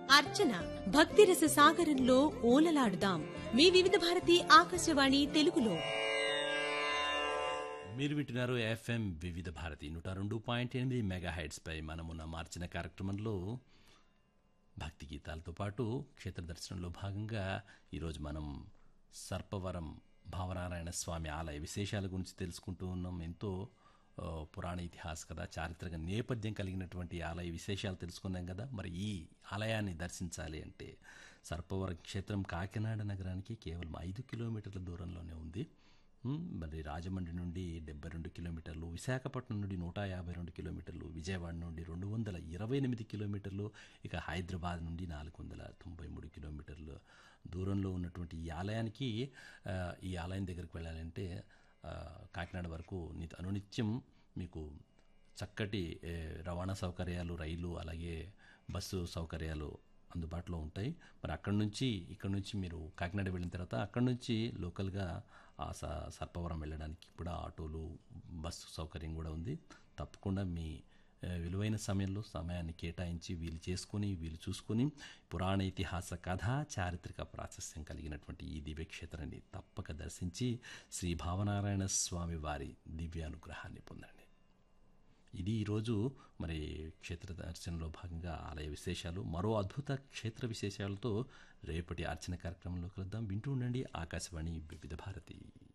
అర్చన భక్తిరస సాగరంలో ఓలలాడుదాం మీ వివిధ భారతి ఆకాశవాణి తెలుగులో మీరు వింటున్నారు ఎఫ్ఎం వివిధ భారతి నూట రెండు పాయింట్ ఎనిమిది మెగా హైట్స్పై మనమున్న మార్చిన కార్యక్రమంలో భక్తి గీతాలతో పాటు క్షేత్ర దర్శనంలో భాగంగా ఈరోజు మనం సర్పవరం భావనారాయణ స్వామి ఆలయ విశేషాల గురించి తెలుసుకుంటూ ఉన్నాం ఎంతో ఆ, పురాణ ఇతిహాస కదా చారిత్రక నేపథ్యం కలిగినటువంటి ఈ ఆలయ విశేషాలు తెలుసుకున్నాం కదా మరి ఈ ఆలయాన్ని దర్శించాలి అంటే సర్పవరం క్షేత్రం కాకినాడ నగరానికి కేవలం ఐదు కిలోమీటర్ల దూరంలోనే ఉంది ఉమ్, మరి రాజమండ్రి నుండి డెబ్బై రెండు కిలోమీటర్లు విశాఖపట్నం నుండి నూట యాభై రెండు కిలోమీటర్లు విజయవాడ నుండి రెండు వందల ఇరవై ఎనిమిది కిలోమీటర్లు ఇక హైదరాబాద్ నుండి నాలుగు వందల తొంభై మూడు కిలోమీటర్లు దూరంలో ఉన్నటువంటి ఈ ఆలయానికి ఆ, ఈ ఆలయం దగ్గరికి వెళ్ళాలంటే ఆ, కాకినాడ వరకు నిత అనునిత్యం మీకు చక్కటి ఏ, రవాణా సౌకర్యాలు రైలు అలాగే బస్సు సౌకర్యాలు అందుబాటులో ఉంటాయి మరి అక్కడి నుంచి ఇక్కడ నుంచి మీరు కాకినాడ వెళ్ళిన తర్వాత అక్కడి నుంచి లోకల్గా ఆ స సర్పవరం వెళ్ళడానికి కూడా ఆటోలు బస్సు సౌకర్యం కూడా ఉంది తప్పకుండా మీ ఏ, విలువైన సమయంలో సమయాన్ని కేటాయించి వీలు చేసుకొని వీలు చూసుకొని పురాణ ఇతిహాస కథ చారిత్రక ప్రాశస్యం కలిగినటువంటి ఈ దివ్యక్షేత్రాన్ని తప్పక దర్శించి శ్రీ భావనారాయణ స్వామి వారి దివ్యానుగ్రహాన్ని పొందండి ఇది ఈరోజు మరి క్షేత్ర దర్శనంలో భాగంగా ఆలయ విశేషాలు మరో అద్భుత క్షేత్ర విశేషాలతో రేపటి అర్చన కార్యక్రమంలో కలుద్దాం వింటూ ఉండండి ఆకాశవాణి వివిధ భారతి